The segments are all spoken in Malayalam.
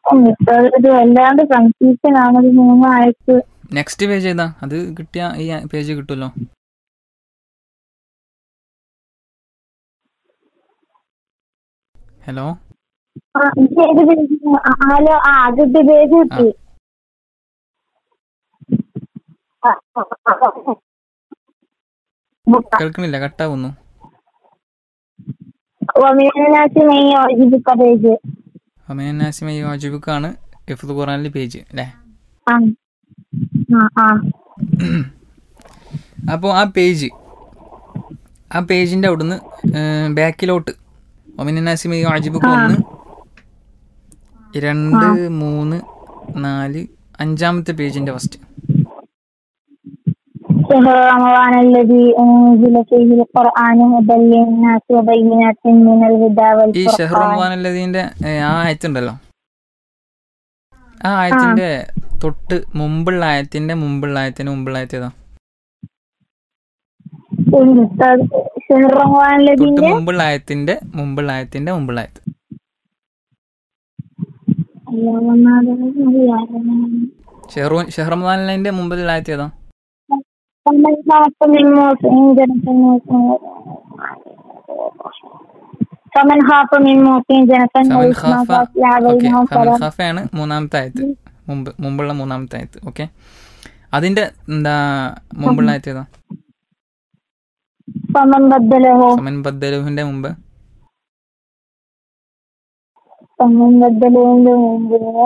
മിസ്റ്റർ ഇത് വല്ലാണ്ട് കൺഫ്യൂഷൻ ആണ് ഇത് മൂന്ന് ആയത്ത് നെക്സ്റ്റ് പേജ് ഏതാ അത് കിട്ടിയ ഈ പേജ് കിട്ടുമല്ലോ ഹലോ ആ, ഇത് ഏത് page ആ? ആ, ഹലോ ആ ആദ്യത്തെ പേജ് കിട്ടി ആ, ആ, ആ, ആ. ബുക്ക. കേൾക്കണില്ല കട്ടാവുന്നു വമിനാസി മെയ് യോജിപ്പിക്ക പേജ് ഹമേനാസിമ വാജിബുക്കാണ് ഇഫ്ത് ഖുറാനിലെ പേജ് അല്ലേ ആ ആ ആ അപ്പോൾ ആ പേജ് ആ പേജിൻ്റെ അവിടുന്ന് ബാക്കിലോട്ട് ഒമിനാസിമ വാജിബുക്ക് ഒന്ന് രണ്ട് മൂന്ന് നാല് അഞ്ചാമത്തെ പേജിൻ്റെ ഫസ്റ്റ് شهر رمضان الذي أنزل فيه القرآن هدى للناس وبينات من الهدى ഈ ഷെഹർ والفرقان റമദാനല്ലതീൻ്റെ ആ ആയത്തുണ്ടല്ലോ ആ ആയത്തിൻ്റെ തൊട്ട് മുമ്പുള്ള ആയത്തിൻ്റെ മുമ്പുള്ള ആയത്തിന് മുമ്പുള്ള ആയത്ത് ഏതാ شهر رمضان الذي തൊട്ട് മുമ്പുള്ള ആയത്തിൻ്റെ മുമ്പുള്ള ആയത്തിൻ്റെ മുമ്പുള്ള ആയത്ത് ഷെഹർ ഷെഹർ റമദാനിൻ്റെ മുമ്പിലുള്ള ആയത്ത് ഏതാ فمن خاف من موت جنة فمن خاف من موت جنة ഫമൻ ഖാഫ فأصلح ഓക്കെ بينهم ഫമൻ فلا ഖാഫയാണ് മൂന്നാമത്തെ ആയത്ത് മുമ്പ് മുമ്പുള്ള മൂന്നാമത്തെ ആയത്ത് ഓക്കെ അതിന്റെ എന്താ മുമ്പുള്ള ആയത്ത് ഏതാ فمن بدله ഫമൻ ബദ്ദലുഹിന്റെ മുമ്പ് فمن بدله മുമ്പിന്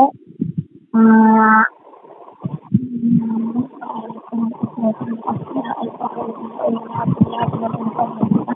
ആ